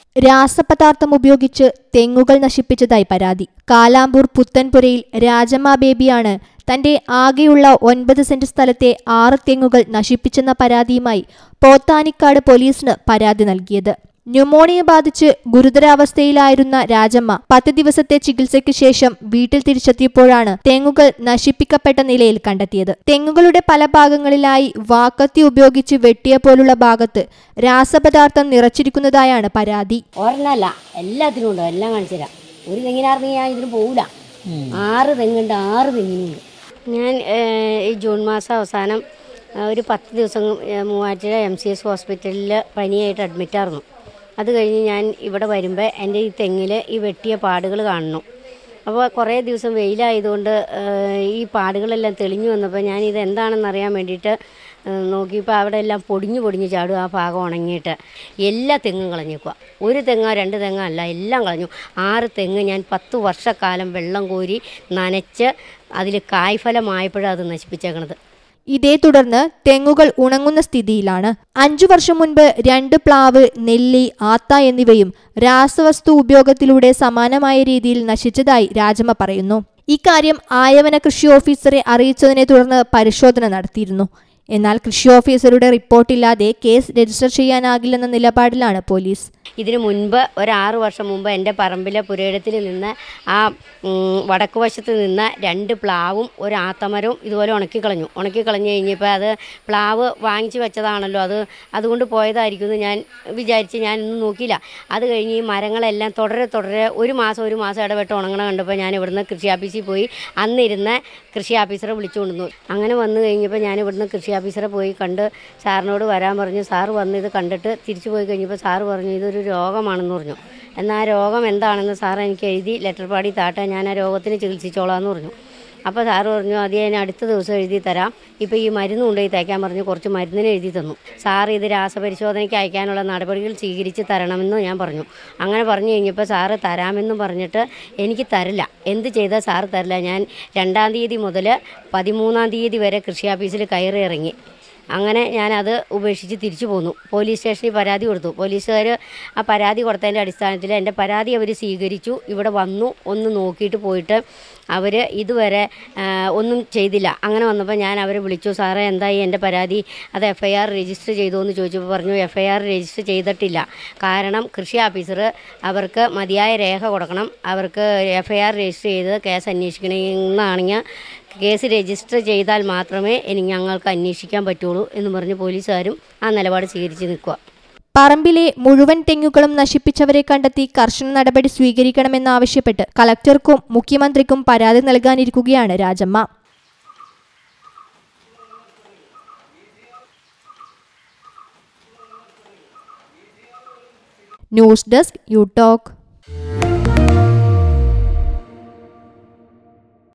രാസപദാർത്ഥം ഉപയോഗിച്ച് തെങ്ങുകൾ നശിപ്പിച്ചതായി പരാതി കാലാമ്പൂർ പുത്തൻപുരയിൽ രാജമ്മ ബേബിയാണ് തന്റെ ആകെയുള്ള ഒൻപത് സെന്റ് സ്ഥലത്തെ ആറ് തെങ്ങുകൾ നശിപ്പിച്ചെന്ന പരാതിയുമായി പോത്താനിക്കാട് പോലീസിന് പരാതി നൽകിയത് ന്യൂമോണിയ ബാധിച്ച് ഗുരുതരാവസ്ഥയിലായിരുന്ന രാജമ്മ പത്ത് ദിവസത്തെ ചികിത്സയ്ക്ക് ശേഷം വീട്ടിൽ തിരിച്ചെത്തിയപ്പോഴാണ് തെങ്ങുകൾ നശിപ്പിക്കപ്പെട്ട നിലയിൽ കണ്ടെത്തിയത് തെങ്ങുകളുടെ പല ഭാഗങ്ങളിലായി വാക്കത്തി ഉപയോഗിച്ച് വെട്ടിയ പോലുള്ള ഭാഗത്ത് രാസപദാർത്ഥം നിറച്ചിരിക്കുന്നതായാണ് പരാതി ഒരെണ്ണല്ല എല്ലാത്തിനും ഉണ്ട് എല്ലാം കാണിച്ചുതരാം ഒരു തെങ്ങിനാർന്നെങ്കിൽ ഞാൻ ഇതിന് പോവില്ല ആറ് തെങ്ങുണ്ട് ആറ് തെങ്ങിനുണ്ട് ഞാൻ ഏഹ്, ഈ ജൂൺ മാസം അവസാനം ഏഹ്, ഒരു പത്ത് ദിവസം ഏഹ്, മൂവാറ്റുപുഴ എം സി എസ് ഹോസ്പിറ്റലിൽ പനിയായിട്ട് അഡ്മിറ്റായിരുന്നു അത് കഴിഞ്ഞ് ഞാൻ ഇവിടെ വരുമ്പോൾ എൻ്റെ ഈ തെങ്ങിൽ ഈ വെട്ടിയ പാടുകൾ കാണുന്നു അപ്പോൾ കുറേ ദിവസം വെയിലായതുകൊണ്ട് ഏഹ്, ഈ പാടുകളെല്ലാം തെളിഞ്ഞു വന്നപ്പോൾ ഞാൻ ഇത് എന്താണെന്ന് അറിയാൻ വേണ്ടിയിട്ട് ഏഹ്, നോക്കിയപ്പോൾ അവിടെ എല്ലാം പൊടിഞ്ഞു പൊടിഞ്ഞ് ചാടും ആ ഭാഗം ഉണങ്ങിയിട്ട് എല്ലാ തെങ്ങും കളഞ്ഞേക്കുക ഒരു തെങ്ങോ രണ്ട് തെങ്ങോ അല്ല എല്ലാം കളഞ്ഞു ആറ് തെങ്ങ് ഞാൻ പത്ത് വർഷക്കാലം വെള്ളം കോരി നനച്ച് അതിൽ കായ്ഫലമായപ്പോഴാണ് അത് നശിപ്പിച്ചേക്കണത് ഇതേ തുടർന്ന് തെങ്ങുകൾ ഉണങ്ങുന്ന സ്ഥിതിയിലാണ് അഞ്ചു വർഷം മുൻപ് രണ്ട് പ്ലാവ് നെല്ലി ആത്ത എന്നിവയും രാസവസ്തു ഉപയോഗത്തിലൂടെ സമാനമായ രീതിയിൽ നശിച്ചതായി രാജമ്മ പറയുന്നു ഇക്കാര്യം ആയവന കൃഷി ഓഫീസറെ അറിയിച്ചതിനെ തുടർന്ന് പരിശോധന നടത്തിയിരുന്നു എന്നാൽ കൃഷി ഓഫീസറുടെ റിപ്പോർട്ടില്ലാതെ കേസ് രജിസ്റ്റർ ചെയ്യാനാകില്ലെന്ന നിലപാടിലാണ് പോലീസ് ഇതിനു മുൻപ് ഒരാറ് വർഷം മുമ്പ് എൻ്റെ പറമ്പിലെ പുരയിടത്തിൽ നിന്ന് ആ ഉം, വടക്ക് വശത്ത് നിന്ന് രണ്ട് പ്ലാവും ഒരു ആത്തമരവും ഇതുപോലെ ഉണക്കിക്കളഞ്ഞു ഉണക്കിക്കളഞ്ഞ് കഴിഞ്ഞപ്പോൾ അത് പ്ലാവ് വാങ്ങിച്ച് വെച്ചതാണല്ലോ അത് അതുകൊണ്ട് പോയതായിരിക്കും എന്ന് ഞാൻ വിചാരിച്ച് ഞാൻ ഇന്ന് നോക്കിയില്ല അത് കഴിഞ്ഞ് ഈ മരങ്ങളെല്ലാം തുടരെ തുടരെ ഒരു മാസം ഒരു മാസം ഇടപെട്ട് ഉണങ്ങണ കണ്ടപ്പോൾ ഞാൻ ഇവിടുന്ന് കൃഷി ഓഫീസിൽ പോയി അന്നിരുന്ന് കൃഷി ഓഫീസറെ വിളിച്ചുകൊണ്ടുവന്നു അങ്ങനെ വന്നു കഴിഞ്ഞപ്പോൾ ഞാൻ ഇവിടുന്ന് കൃഷി ഓഫീസറെ പോയി കണ്ട് സാറിനോട് വരാൻ പറഞ്ഞു സാറ് വന്ന് ഇത് കണ്ടിട്ട് തിരിച്ചു പോയി കഴിഞ്ഞപ്പോൾ സാറ് പറഞ്ഞു ഇതൊരു രോഗമാണെന്ന് പറഞ്ഞു എന്നാൽ ആ രോഗം എന്താണെന്ന് സാർ എനിക്ക് എഴുതി ലെറ്റർ പാടി താട്ടെ ഞാൻ ആ രോഗത്തിന് ചികിത്സിച്ചോളാം എന്ന് പറഞ്ഞു അപ്പോൾ സാറ് പറഞ്ഞു അത് ഞാൻ അടുത്ത ദിവസം എഴുതി തരാം ഇപ്പോൾ ഈ മരുന്ന് കൊണ്ടുപോയി തയ്ക്കാൻ പറഞ്ഞു കുറച്ച് മരുന്നിന് എഴുതി തന്നു സാറ് ഇത് രാസപരിശോധനയ്ക്ക് അയക്കാനുള്ള നടപടികൾ സ്വീകരിച്ച് തരണമെന്ന് ഞാൻ പറഞ്ഞു അങ്ങനെ പറഞ്ഞു കഴിഞ്ഞപ്പോൾ സാറ് തരാമെന്നും പറഞ്ഞിട്ട് എനിക്ക് തരില്ല എന്ത് ചെയ്താൽ സാറ് തരില്ല ഞാൻ രണ്ടാം തീയതി മുതൽ പതിമൂന്നാം തീയതി വരെ കൃഷി ഓഫീസിൽ കയറി ഇറങ്ങി അങ്ങനെ ഞാനത് ഉപേക്ഷിച്ച് തിരിച്ചു പോന്നു പോലീസ് സ്റ്റേഷനിൽ പരാതി കൊടുത്തു പോലീസുകാർ ആ പരാതി കൊടുത്തതിൻ്റെ അടിസ്ഥാനത്തിൽ എൻ്റെ പരാതി അവർ സ്വീകരിച്ചു ഇവിടെ വന്നു ഒന്ന് നോക്കിയിട്ട് പോയിട്ട് അവർ ഇതുവരെ ആ, ഒന്നും ചെയ്തില്ല അങ്ങനെ വന്നപ്പോൾ ഞാൻ അവരെ വിളിച്ചു സാറേ എന്തായി എൻ്റെ പരാതി അത് എഫ് ഐ ആർ രജിസ്റ്റർ ചെയ്തു എന്ന് ചോദിച്ചപ്പോൾ പറഞ്ഞു എഫ് ഐ ആർ രജിസ്റ്റർ ചെയ്തിട്ടില്ല കാരണം കൃഷി ഓഫീസർ അവർക്ക് മതിയായ രേഖ കൊടുക്കണം അവർക്ക് എഫ് ഐ ആർ രജിസ്റ്റർ ചെയ്ത് കേസ് അന്വേഷിക്കണമെന്നാണെങ്കിൽ കേസ് രജിസ്റ്റർ ചെയ്താൽ മാത്രമേ ഇനി ഞങ്ങൾക്ക് അന്വേഷിക്കാൻ പറ്റുള്ളൂ എന്ന് പറഞ്ഞ് പോലീസുകാരും ആ നിലപാട് സ്വീകരിച്ച് നിൽക്കുക പറമ്പിലെ മുഴുവൻ തെങ്ങുകളും നശിപ്പിച്ചവരെ കണ്ടെത്തി കർശന നടപടി സ്വീകരിക്കണമെന്നാവശ്യപ്പെട്ട് കളക്ടർക്കും മുഖ്യമന്ത്രിക്കും പരാതി നൽകാനിരിക്കുകയാണ് Rajamma news desk you talk